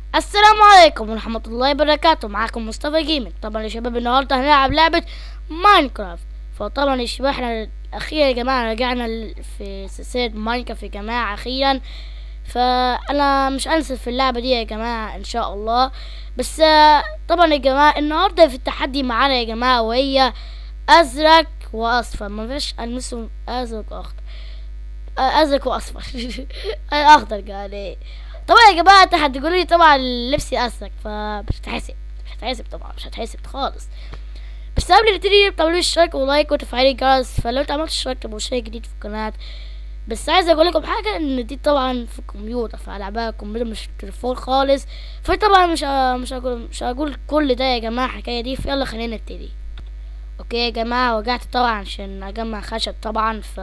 السلام عليكم ورحمة الله وبركاته معاكم مصطفى جيمنج طبعا يا شباب النهاردة هنلعب لعبة ماينكرافت فطبعا يا شباب احنا اخيرا يا جماعة رجعنا ل- في سلسلة ماينكرافت يا جماعة اخيرا فانا مش انسى في اللعبة دي يا جماعة ان شاء الله بس آه، طبعا يا جماعة النهاردة في التحدي معانا يا جماعة وهي ازرق واصفر ما فيش المسهم ازرق واخضر آه، ازرق واصفر الاخضر قال ايه طبعا يا جماعة انت هتقولوا لي طبعا لبسي ازرق فمش هتحسب مش هتحسب طبعا مش هتحسب خالص بس قبل ما نبتدي تعملوا لي اشتراك ولايك وتفعيل الجرس فلو انت عملت اشتراك تبقوا شيء جديد في القناة بس عايز اقول لكم حاجة ان دي طبعا في الكمبيوتر فالعبها الكمبيوتر مش التليفون خالص فطبعا مش ه- مش هقول مش هقول كل ده يا جماعة الحكاية دي فيلا خلينا نبتدي اوكي يا جماعة وجعت طبعا عشان اجمع خشب طبعا ف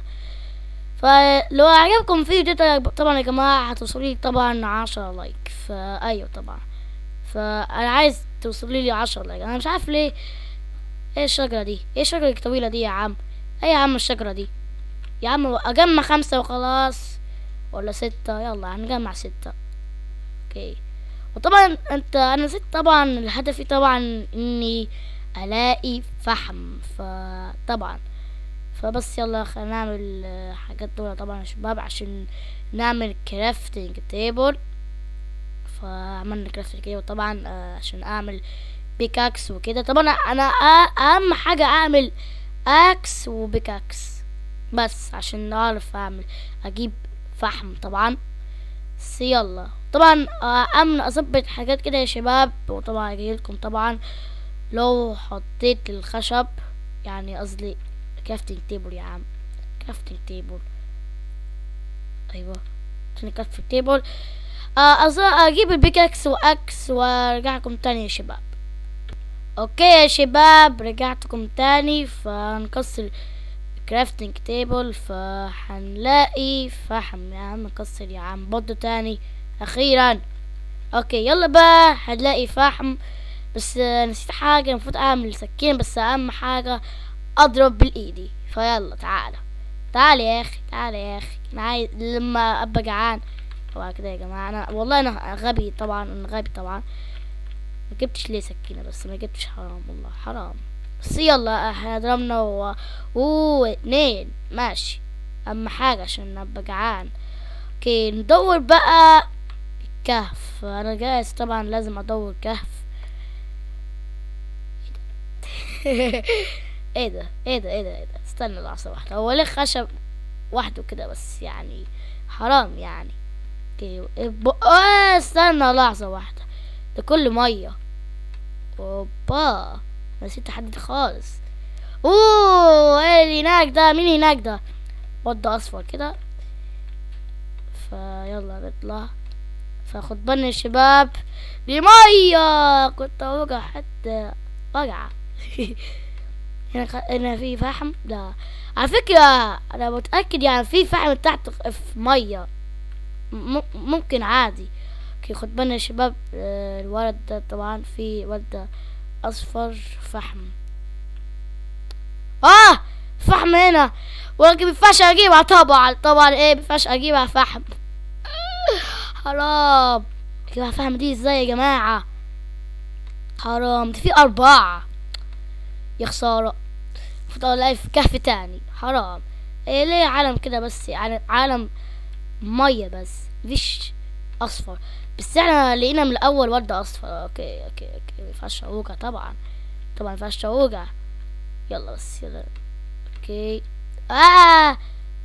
فلو عجبكم الفيديو ده طبعا يا جماعة هتوصلي طبعا عشرة لايك فأيوة طبعا فأنا عايز توصلي لي عشرة لايك أنا مش عارف ليه ايه الشجرة دي ايه الشجرة الطويلة دي يا عم ايه يا عم الشجرة دي يا عم أجمع خمسة وخلاص ولا ستة يلا هنجمع ستة اوكي وطبعا انت انا نسيت طبعا الهدفي طبعا اني الاقي فحم فطبعا فبس يلا خلينا نعمل آه، حاجات دول طبعا يا شباب عشان نعمل كرافتنج تيبل فعملنا كرافتنج تيبل طبعا آه، عشان اعمل بيكاكس وكده طبعا انا أ- اهم حاجة اعمل اكس وبيكاكس بس عشان اعرف اعمل اجيب فحم طبعا بس يلا طبعا آه، امن اظبط حاجات كده يا شباب وطبعا اجيلكم طبعا لو حطيت الخشب يعني قصدي كرافتنج تيبل يا عم كرافتنج تيبل ايوه عشان كرافتنج تيبل آه أظ- اجيب البيكاكس واكس وارجعكم تاني يا شباب اوكي يا شباب رجعتكم تاني فنكسر كرافتنج تيبل فهنلاقي فحم يا عم نكسر يا عم برضه تاني اخيرا اوكي يلا بقى هنلاقي فحم بس آه، نسيت حاجة المفروض اعمل سكين بس اهم حاجة اضرب بالايدي فيلا تعالى تعال يا اخي تعال يا اخي انا عايز لما ابقى جعان هو كده يا جماعه انا والله انا غبي طبعا انا غبي طبعا ما جبتش ليه سكينه بس ما جبتش حرام والله حرام بس يلا احنا ضربنا و... اوه اتنين ماشي اهم حاجه عشان ابقى جعان اوكي ندور بقى الكهف انا جاهز طبعا لازم ادور كهف ايه ده ايه ده ايه ده ايه ده استنى لحظة واحدة هو ليه خشب وحده كده بس يعني حرام يعني اوكي ب... آه استنى لحظة واحدة ده كله مية اوبا نسيت احدد خالص اوه ايه اللي هناك ده مين هناك ده وضع اصفر كده فيلا نطلع فاخد بالنا يا شباب دي مية كنت اوجع حتى وجع هنا خ... هنا في فحم لا على فكرة أنا متأكد يعني في فحم تحت في مية م... ممكن عادي اوكي خد بالنا يا شباب آه، الولد ده طبعا في ولد أصفر فحم اه فحم هنا ولكن مينفعش أجيبها طبعا طبعا ايه مينفعش أجيبها فحم حرام أجيبها فحم دي ازاي يا جماعة حرام دي في أربعة يا خسارة المفروض الاقي في كهف تاني حرام ايه ليه عالم كده بس يعني عالم مية بس مفيش اصفر بس احنا لقينا من الاول وردة اصفر اوكي اوكي اوكي مينفعش اوجع طبعا طبعا مينفعش اوجع يلا بس يلا اوكي اه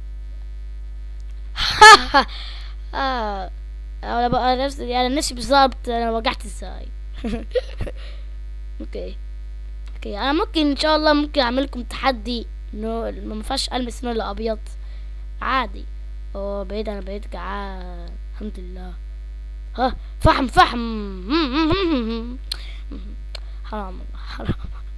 اه انا بقى نفسي يعني نفسي بالظبط انا وجعت ازاي اوكي اوكي انا ممكن ان شاء الله ممكن اعمل لكم تحدي انه ما ينفعش البس لون ابيض عادي اوه بعيد انا بقيت جعان الحمد لله ها فحم فحم حرام والله حرام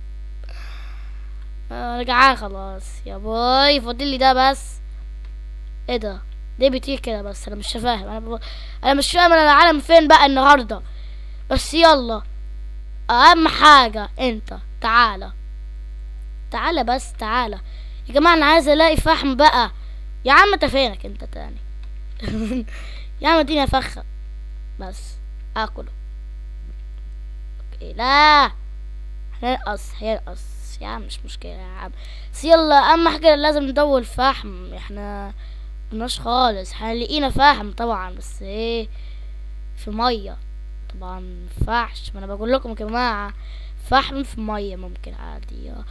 انا جعان خلاص يا باي فاضل لي ده بس ايه ده ليه بيطير كده بس انا مش فاهم انا ب... انا مش فاهم انا العالم فين بقى النهارده بس يلا اهم حاجة انت تعالى تعالى بس تعالى يا جماعة انا عايز الاقي فحم بقى يا عم انت فينك انت تاني يا عم اديني فخة بس اكله اوكي لا هننقص هينقص يا عم مش مشكلة يا عم بس يلا اهم حاجة لازم ندور فحم احنا مش خالص هنلاقينا فحم طبعا بس ايه في مية طبعا مينفعش ما انا بقول لكم يا جماعة فحم في مية ممكن عادي يا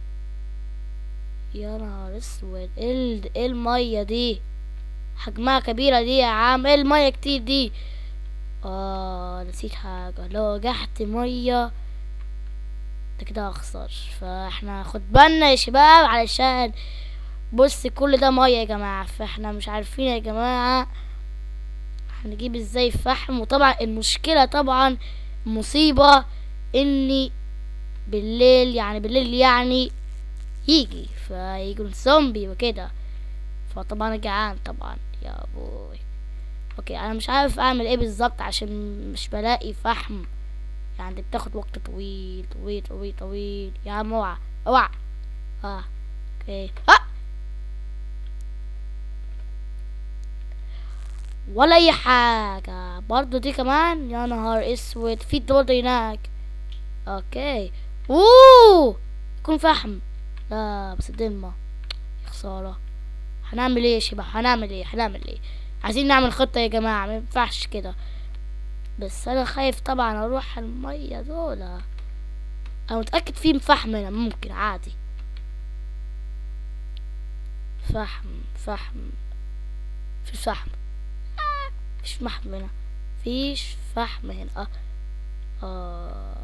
يا نهار اسود ايه ال- ايه المية دي حجمها كبيرة دي يا عم ايه المية كتير دي اه نسيت حاجة لو رجعت مية ده كده هخسر فاحنا خد بالنا يا شباب علشان بص كل ده مية يا جماعة فاحنا مش عارفين يا جماعة هنجيب ازاي فحم وطبعا المشكلة طبعا مصيبة اني بالليل يعني بالليل يعني يجي فيجوا زومبي وكده فطبعا أنا جعان طبعا يا بوي اوكي انا مش عارف اعمل ايه بالظبط عشان مش بلاقي فحم يعني دي بتاخد وقت طويل طويل طويل طويل يا عم اوعى اوعى اه اوكي اه ولا اي حاجة برضو دي كمان يا نهار اسود في برضه هناك اوكي اوه يكون فحم لا بس دمة يا خسارة هنعمل ايه يا شباب هنعمل ايه هنعمل ايه عايزين نعمل خطة يا جماعة ما ينفعش كده بس انا خايف طبعا اروح المية دول انا متأكد في فحم هنا ممكن عادي فحم فحم في فحم آه، فيش فحم هنا فيش فحم هنا اه اه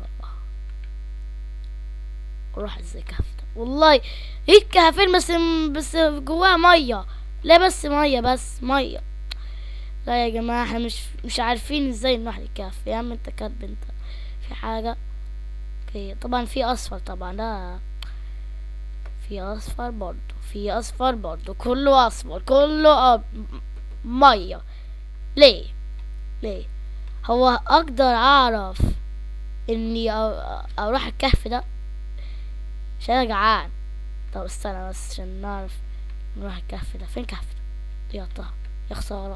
اروح ازاي كهف ده والله ايه كهفين بس بس جواها ميه لا بس ميه بس ميه لا يا جماعه احنا مش مش عارفين ازاي نروح الكهف يا عم انت كاتب انت في حاجه اوكي طبعا في اصفر طبعا لا في اصفر برضو في اصفر برضو كله اصفر كله أب... ميه ليه ليه هو اقدر اعرف اني أ- اروح الكهف ده عشان انا جعان طب استنى بس عشان نعرف نروح الكهف ده فين الكهف ده ضيعتها يا خسارة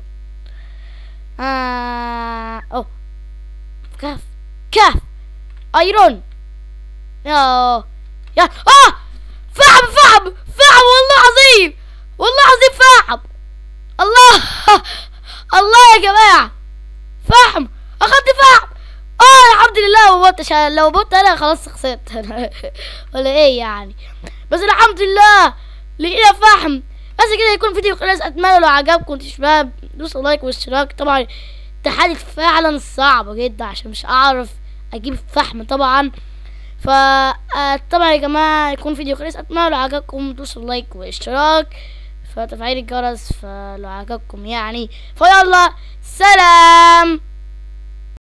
آه اوه كهف كهف ايرون يا يا اه فحم فحم فحم والله عظيم والله عظيم فحم الله الله يا جماعة فحم اخدت فحم اه الحمد لله ما متش لو مت انا خلاص خسرت ولا ايه يعني بس الحمد لله لقينا فحم بس كده يكون فيديو خلاص اتمنى لو عجبكم يا شباب دوسوا لايك واشتراك طبعا التحدي فعلا صعب جدا عشان مش اعرف اجيب فحم طبعا ف آه، طبعا يا جماعه يكون فيديو خلاص اتمنى لو عجبكم دوسوا لايك واشتراك فتفعيل الجرس فلو عجبكم يعني فيلا سلام